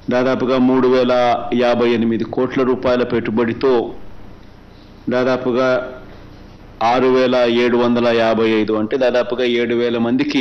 దాదాపుగా మూడు వేల యాభై ఎనిమిది కోట్ల రూపాయల పెట్టుబడితో దాదాపుగా ఆరు వేల ఏడు వందల యాభై ఐదు అంటే దాదాపుగా ఏడు వేల మందికి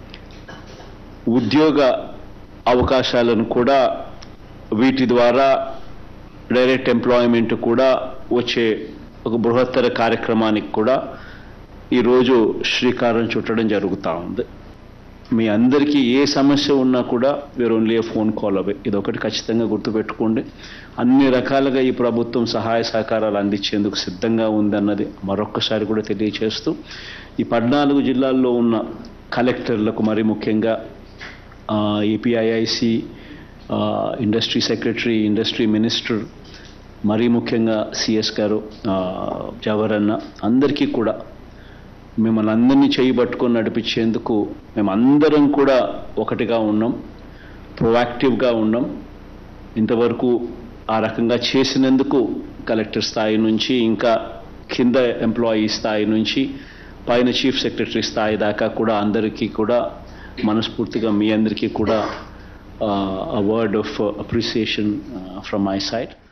ఉద్యోగ అవకాశాలను కూడా వీటి ద్వారా డైరెక్ట్ ఎంప్లాయ్మెంట్ కూడా వచ్చే ఒక బృహత్తర కార్యక్రమానికి కూడా ఈరోజు శ్రీకారం చుట్టడం జరుగుతూ ఉంది మీ అందరికీ ఏ సమస్య ఉన్నా కూడా we're only a phone call away ఇది ఒకటి ఖచ్చితంగా గుర్తుపెట్టుకోండి అన్ని రకాలుగా ఈ ప్రభుత్వం సహాయ సహకారాలు అందించేందుకు సిద్ధంగా ఉందన్నది మరొక్కసారి కూడా తెలియచేస్తూ ఈ పద్నాలుగు జిల్లాల్లో ఉన్న కలెక్టర్లకు మరి ముఖ్యంగా APIIC industry secretary industry minister మరీ ముఖ్యంగా సిఎస్ గారు ఆ, జవహర్ అన్న అందరికీ కూడా మిమ్మల్ని అందరినీ చేయబట్టుకొని నడిపించేందుకు మేము అందరం కూడా ఒకటిగా ఉన్నాం ప్రొయాక్టివ్గా ఉన్నాం ఇంతవరకు ఆ రకంగా చేసినందుకు కలెక్టర్ స్థాయి నుంచి ఇంకా కింద ఎంప్లాయీ స్థాయి నుంచి పైన చీఫ్ సెక్రటరీ స్థాయి దాకా కూడా అందరికీ కూడా మనస్ఫూర్తిగా మీ అందరికీ కూడా a word of uh, appreciation uh, from my side.